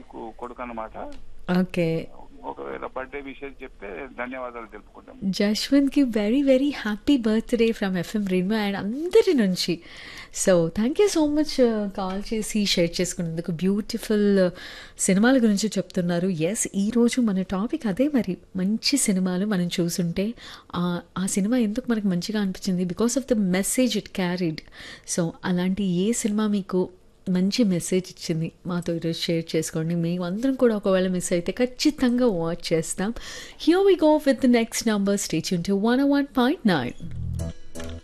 మీకు కొడుకు అన్నమాట ఓకే ఒకవేళ బర్త్డే విషయం చెప్తే ధన్యవాదాలు తెలుపుకుంటాం జశ్వంత్కి very very happy birthday from FM Reema and అందరి నుంచి so thank you so much call చేసి షేర్ చేసుకున్నందుకు బ్యూటిఫుల్ సినిమాల గురించి చెప్తున్నారు ఎస్ ఈరోజు మన టాపిక్ అదే మరి మంచి సినిమాలు మనం చూసుంటే ఆ- ఆ సినిమా ఎందుకు మనకు మంచిగా అనిపించింది because of the message it carried so అలాంటి ఏ సినిమా మీకు మంచి మెసేజ్ ఇచ్చింది మాతో ఈరోజు షేర్ చేసుకోండి మేము అందరం కూడా ఒకవేళ మిస్ అయితే ఖచ్చితంగా వాచ్ చేస్తాం here we go with the next number stay tuned two one one point nine